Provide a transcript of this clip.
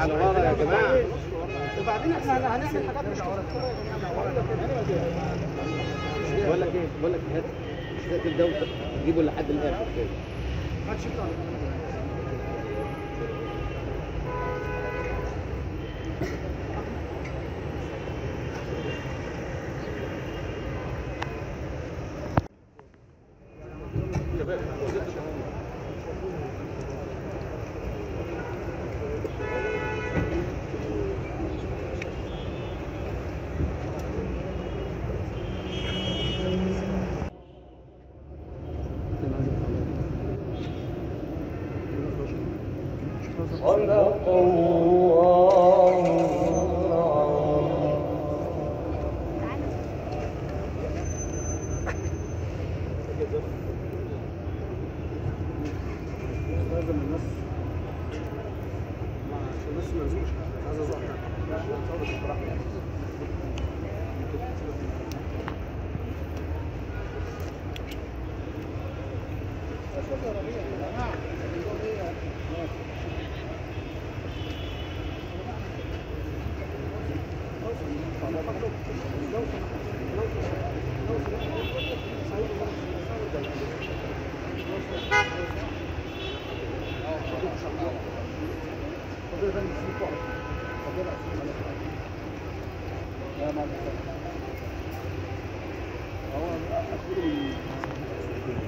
على ورا يا جماعه وبعدين احنا هنعمل حاجات مش بقول لك ايه بقول لك هات هات الدوله جيبه لحد الاخر كده صدق الله العظيم لازم الناس عشان الناس ما ينزلوش عايز ازوق لا ما هو